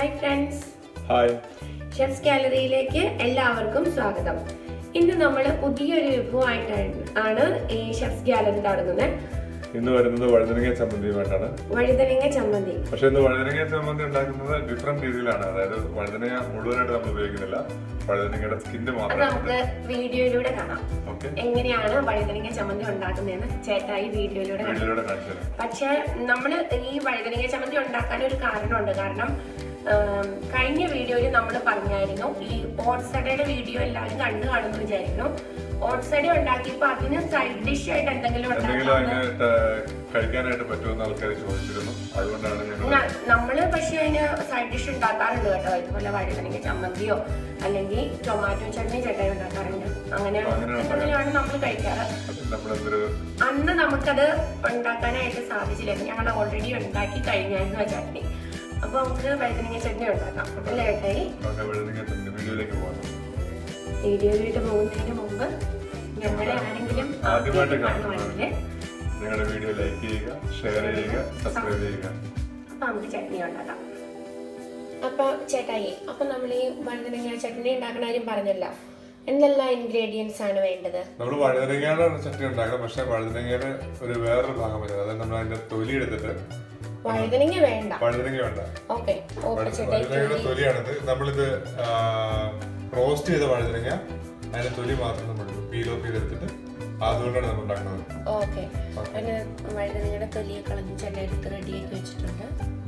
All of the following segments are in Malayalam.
ഹായ് ഫ്രണ്ട്സ് ഹായ് ഷെഫ്സ് ഗാലറിയിലേക്ക് എല്ലാവർക്കും സ്വാഗതം ഇന്ന് നമ്മൾ പുതിയൊരു വിഭവമായിട്ടാണ് ആണ് ഈ ഷെഫ്സ് ഗാലറി തുടങ്ങുന്നത് ഇന്ന് വരുന്നത് വഴുതനങ്ങ ചമ്മന്തിയുമായിട്ടാണ് വഴുതനങ്ങ ചമ്മന്തി പക്ഷെ ഇന്ന് വഴുതനങ്ങ ചമ്മന്തി ഉണ്ടാക്കുന്നത് ഡിഫറെന്റ് രീതിയിലാണ് അതായത് വഴുതനങ്ങ മുഴുവനായിട്ട് നമ്മൾ ഉപയോഗിക്കുന്നില്ല വഴുതനങ്ങയുടെ സ്കിന്ന് അത് മാത്രമേ നമുക്ക് വീഡിയോയിലൂടെ കാണാം ഓക്കെ എങ്ങനെയാണ് വഴുതനങ്ങ ചമ്മന്തി ഉണ്ടാക്കുന്നതെന്ന് ചേട്ടായി വീഡിയോയിലൂടെ കാണാം വീട്ടിലൂടെ കാണിച്ചു തരാം പക്ഷെ നമ്മൾ ഈ വഴുതനങ്ങ ചമ്മന്തി ഉണ്ടാക്കാൻ ഒരു കാരണമുണ്ട് കാരണം ആം, കഴിഞ്ഞ വീഡിയോയിൽ നമ്മൾ പറഞ്ഞായിരുന്നു ഈ ഓട്സടയുടെ വീഡിയോ എല്ലാവരും കണ്ടു കാണുമെന്ന് വിചാരിക്കുന്നു ഓട്സട ഉണ്ടാക്കിയപ്പോൾ അതിന് സൈഡ് ഡിഷ് ആയിട്ട് എന്തെങ്കിലും എന്തെങ്കിലും ഉണ്ടാക്കാമെന്ന് അതിന് ത- കഴിക്കാനായിട്ട് പറ്റുമെന്ന് ആൾക്കാർ ചോദിച്ചിരുന്നു അതുകൊണ്ടാണ് ഞങ്ങൾ ന- നമ്മള് പക്ഷെ അതിന് സൈഡ് ഡിഷ് ഉണ്ടാക്കാറുണ്ട് കേട്ടോ ഇതുപോലെ വഴുതനങ്ങ ചമ്മന്തിയോ അല്ലെങ്കിൽ ടൊമാറ്റോ ചട്നി ചട്ടായി ഉണ്ടാക്കാറുണ്ട് അങ്ങനെ അങ്ങനെ എന്തെങ്കിലുമാണ് നമ്മൾ കഴിക്കാറ് നമ്മളെന്തൊരു അന്ന് നമുക്കത് ഉണ്ടാക്കാനായിട്ട് സാധിച്ചില്ല ഞങ്ങൾ ഓൾറെഡി ഉണ്ടാക്കി കഴിഞ്ഞായിരുന്നു ആ ചട്നി അപ്പൊ നമുക്ക് വഴുതനങ്ങ ചട്നി ഉണ്ടാക്കാം അല്ലേ ഏട്ടായി നമുക്ക് വഴുതനങ്ങ ചമ്മന്തി വീഡിയോയിലേക്ക് പോകാം വീഡിയോയിലോട്ട് പോകുന്നതിന് മുമ്പ് ഞങ്ങളെ ആരെങ്കിലും ആദ്യമായിട്ട് കാണുവാണെങ്കിൽ ഞങ്ങളുടെ വീഡിയോ ലൈക്ക് ചെയ്യുക ഷെയർ ചെയ്യുക സബ്സ്ക്രൈബ് ചെയ്യുക അപ്പൊ നമുക്ക് ചട്നി ഉണ്ടാക്കാം അപ്പൊ ചേട്ടായി അപ്പൊ നമ്മൾ ഈ വഴുതനങ്ങ ചട്നി ഉണ്ടാക്കുന്ന കാര്യം പറഞ്ഞല്ലോ എന്തെല്ലാം ഇൻഗ്രീഡിയൻസ് ആണ് വേണ്ടത് നമ്മൾ വഴുതനങ്ങയുടെ ചട്നി ഉണ്ടാക്കണം പക്ഷെ വഴുതനങ്ങയുടെ ഒരു വേറൊരു ഭാഗം വരുന്നത് അതായത് നമ്മൾ അതിന്റെ തൊലി എടുത്തിട്ട് വഴുതനങ്ങ വേണ്ട വഴുതനങ്ങ വേണ്ട ഓക്കെ ഓക്കെ വഴു- ചേട്ടായി വഴുതനങ്ങയുടെ തൊലിയാണിത് നമ്മളിത് റോസ്റ്റ് ചെയ്ത വഴുതനങ്ങ അതിന്റെ തൊലി മാത്രം നമ്മൾ പീൽ ഓഫ് ചെയ്തെടുത്തിട്ട് അതുകൊണ്ടാണ് നമ്മൾ ഉണ്ടാക്കുന്നത് ഓക്കെ അതിന് വഴുതനങ്ങയുടെ തൊലിയെ കളഞ്ഞ് ചേട്ടൻ എടുത്ത് റെഡിയാക്കി വെച്ചിട്ടുണ്ട്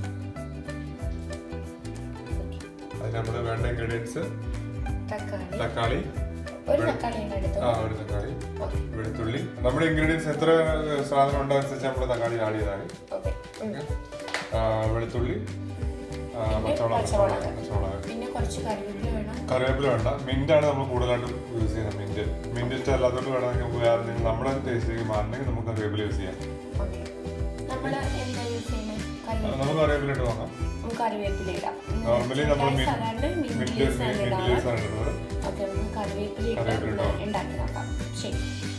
അതിന് നമ്മൾ വേണ്ട ഇൻഗ്രീഡിയൻസ് തക്കാളി തക്കാളി ഒരു തക്കാളിയാണ് എടുത്തത് ആ ഒരു തക്കാളി ഓക്കെ വെളുത്തുള്ളി നമ്മുടെ ഇൻഗ്രീഡിയൻസ് എത്ര സാധനം ഉണ്ടോ അനുസരിച്ച് നമ്മൾ തക്കാളി ആഡ് ചെയ്താൽ ഓക്കെ ആ, വെളുത്തുള്ളി ആ, പച്ചമുളക് പച്ചമുളക്. പച്ചമുളക് പിന്നെ കുറച്ച് കറിവേപ്പില വേണം കറിവേപ്പില വേണ്ട മിന്റാണ് നമ്മൾ കൂടുതലായിട്ടും യൂസ് ചെയ്യുന്നത് മിന്റ് മിന്റ് ഇഷ്ടമല്ലാത്തതുകൊണ്ട് വേണമെങ്കിൽ നമുക്ക് വേറെ എന്തെങ്കിലും നമ്മുടെ ടേസ്റ്റിലേക്ക് മാറണമെങ്കിൽ നമുക്ക് കറിവേപ്പില യൂസ് ചെയ്യാം ഓക്കെ നമ്മൾ എന്താ യൂസ് ചെയ്യുന്നത് ആ, കറിവേപ്പില നമുക്ക് കറിവേപ്പില ഇട്ട് നോക്കാം നമുക്ക് കറിവേപ്പില ഇടാം നോർമലി നമ്മൾ ചേട്ടായി സാധാരണ മിന്റ് മിന്റ് മിന്റ് ലീവ്സ് ആണ് ഇടാറ് ലീവ്സ് ആണ് ഇടുന്നത് ഓക്കെ നമുക്ക് കറിവേപ്പില ഇട്ട് കറിവേപ്പില ഒന്ന് ഇടാം. ഉണ്ടാക്കി നോക്കാം ശരി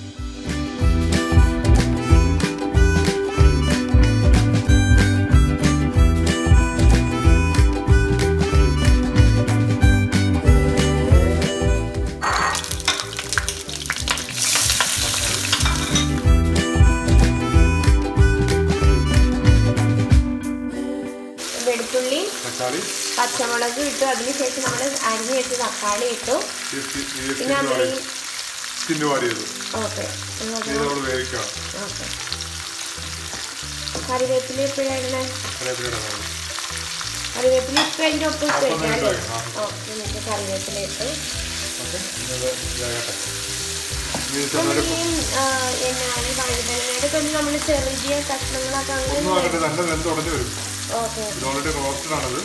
വെളുത്തുള്ളി തക്കാളി പച്ചമുളക് ഇട്ടു അതിനുശേഷം നമ്മൾ അരിഞ്ഞ് വെച്ച് തക്കാളി ഇട്ടു ഈ സ്കി- ഈ പിന്നെ നമ്മൾ ഈ സ്കിന്ന് വാരി ചെയ്തു ഓക്കെ ഇത് നമ്മൾ വേവിക്കണം ഓക്കെ കറിവേപ്പില എപ്പോഴാണ് കറിവേപ്പില ഇടണം കറിവേപ്പില ഇട്ട് അതിൻ്റെ ഒപ്പം ഇട്ട് ഒപ്പം വെക്കാം ഇട്ട് അല്ലേ വെക്കാം, ആ. ഓക്കെ നമുക്ക് കറിവേപ്പില ഇട്ട് ഓക്കെ ഇത് വേകട്ടെ ഇനി ഇത് നമ്മൾ ചെറുതായിട്ട് ഈ ആ, എന്നാ ഈ വഴുതനയുടെ തൊലി നമ്മൾ ചെറിയ കഷ്ണങ്ങളൊക്കെ ഒന്നും അങ്ങനെ ആകട്ടെ നല്ല വെന്ത് ഉടഞ്ഞു വരും ഓക്കെ ഇത് ഓൾറെഡി റോസ്റ്റഡ് ആണത്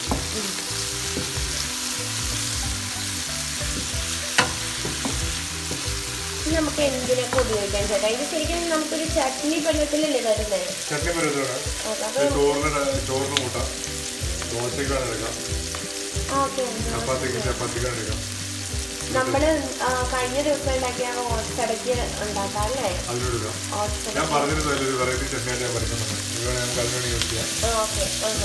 ഇത് നമുക്ക് എന്തിനൊക്കെ ഉപയോഗിക്കാം ചേട്ടാ ഇത് ശരിക്കും നമുക്കൊരു ചട്നി പരുവത്തിലല്ലേ തരുന്നത് ചട്നി പരുവത്താണ് ഓക്കെ ഇത് അപ്പോൾ ചോറിന് ചോറിന് കൂട്ടാം ദോശയ്ക്ക് വേണം എടുക്കാം ഓക്കെ ചപ്പാത്തിക്ക് ചപ്പാത്തിക്ക് എടുക്കാം നമ്മൾ കഴിഞ്ഞ ദിവസം ഉണ്ടാക്കിയ ഓട്സടയ്ക്ക് ഉണ്ടാക്കാം അല്ലേ അതിലെടുക്കാം ഓട്സട ഞാൻ പറഞ്ഞിരുന്നു ഒരു വെറൈറ്റി ചട്നിയായിട്ട് ഞാൻ പറയുന്നത് ഇത് വേണമെങ്കിൽ നമുക്ക് അതിനുവേണ്ടി യൂസ് ചെയ്യാം ഓക്കെ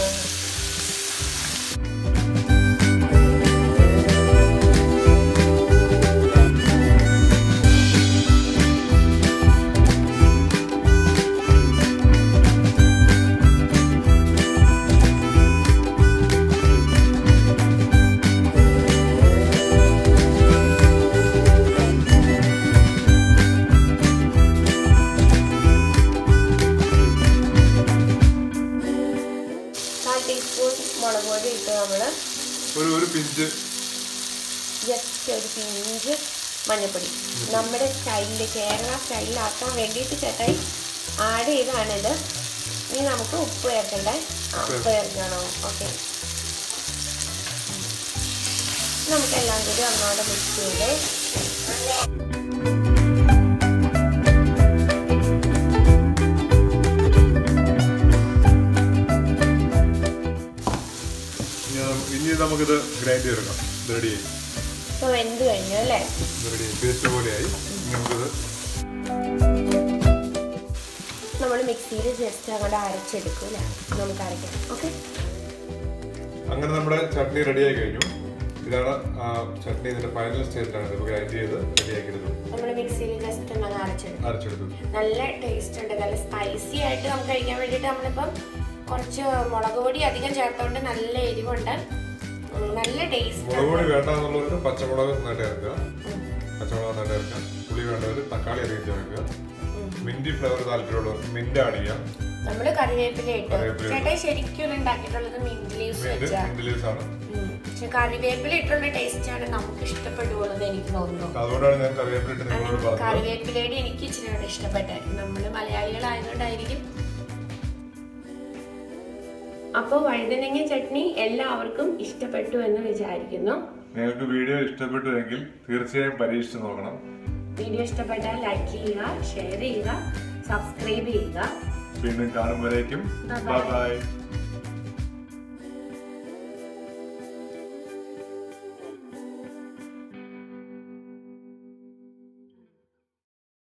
കാൽ ടീസ്പൂൺ മുളക് പൊടി ഇട്ട് നമ്മൾ ഒരു ഒരു പിഞ്ച് ജസ്റ്റ് ഒരു പിഞ്ച് മഞ്ഞൾപ്പൊടി നമ്മുടെ സ്റ്റൈലിൽ കേരള സ്റ്റൈലിലാക്കാൻ വേണ്ടിയിട്ട് ചേട്ടായി ആഡ് ചെയ്താണിത് ഇനി നമുക്ക് ഉപ്പ് ചേർക്കണ്ടേ ആ, ഉപ്പ് ചേർക്കണോ ഓക്കെ നമുക്ക് എല്ലാം കൂടി ഒന്നോടെ മിക്സ് ചെയ്ത് ഇനി നമുക്ക് ഇനി നമുക്കിത് ഗ്രൈൻഡ് ചെയ്തെടുക്കാം ഇത് റെഡിയായി ഇപ്പോൾ വെന്ത് കഴിഞ്ഞു അല്ലേ ഇത് റെഡിയായി പേസ്റ്റ് പോലെയായി ഇനി നമുക്കിത് നമ്മൾ മിക്സിയിൽ ജസ്റ്റ് അങ്ങോട്ട് അരച്ചെടുക്കൂല നമുക്ക് അരയ്ക്കാം ഓക്കെ അങ്ങനെ നമ്മുടെ ചട്നി റെഡിയായി കഴിഞ്ഞു ഇതാണ് ആ ചട്നി ഇതിന്റെ ഫൈനൽ സ്റ്റേജിലാണ് ഇത് ഗ്രൈൻഡ് ചെയ്ത് റെഡിയാക്കി എടുത്തു നമ്മൾ മിക്സിയിൽ ജസ്റ്റ് ഒന്ന് അരച്ചെടുക്കും അരച്ചെടുത്തു നല്ല ടേസ്റ്റ് ഉണ്ട് നല്ല സ്പൈസി ആയിട്ട് നമുക്ക് കഴിക്കാൻ വേണ്ടിയിട്ട് നമ്മളിപ്പം കുറച്ച് മുളക് പൊടി അധികം ചേർത്തോണ്ട് നല്ല എരിവുണ്ട് ഉം, നല്ല ടേസ്റ്റ് മുളക് പൊടി വേണ്ട എന്നുള്ളവർക്ക് പച്ചമുളക് നന്നായിട്ട് ചേർക്കുക പച്ചമുളക് നന്നായിട്ട് ചേർക്കുക പുളി വേണ്ടവർ തക്കാളി അധികം ചേർക്കുക മിന്റ് ഫ്ലേവർ താല്പര്യമുള്ളവർക്ക് മിന്റ് ആഡ് ചെയ്യാം നമ്മള് കറിവേപ്പില ഇട്ടു കറിവേപ്പില ഇട്ടു. ചേട്ടാ ശരിക്കും ഉണ്ടാക്കിയിട്ടുള്ളത് മിന്റ് ലീവ്സ് മിന്റ് വെച്ചാ മിന്റ് ലീവ്സ് ആണ് ഉം. പക്ഷെ കറിവേപ്പില ഇട്ടുള്ള ടേസ്റ്റ് ആണ് നമുക്ക് ഇഷ്ടപ്പെടുകയുള്ളത് എനിക്ക് തോന്നുന്നു അതുകൊണ്ടാണ് ഞാൻ കറിവേപ്പില ഇട്ട് നിങ്ങളോട് പറഞ്ഞത് കറിവേപ്പിലയുടെ എനിക്ക് ഇച്ചിരി കൂടെ ഇഷ്ടപ്പെട്ടായിരുന്നു നമ്മള് മലയാളികളായതുകൊണ്ടായിരിക്കും അപ്പോൾ വഴുതനങ്ങ ചട്നി എല്ലാവർക്കും ഇഷ്ടപ്പെട്ടു എന്ന് വിചാരിക്കുന്നു നിങ്ങൾക്ക് വീഡിയോ ഇഷ്ടപ്പെട്ടുവെങ്കിൽ തീർച്ചയായും പരീക്ഷിച്ച് നോക്കണം വീഡിയോ ഇഷ്ടപ്പെട്ടാൽ ലൈക്ക് ചെയ്യുക ഷെയർ ചെയ്യുക സബ്സ്ക്രൈബ് ചെയ്യുക വീണ്ടും കാണുമ്പോഴേക്കും Bye bye. Bye by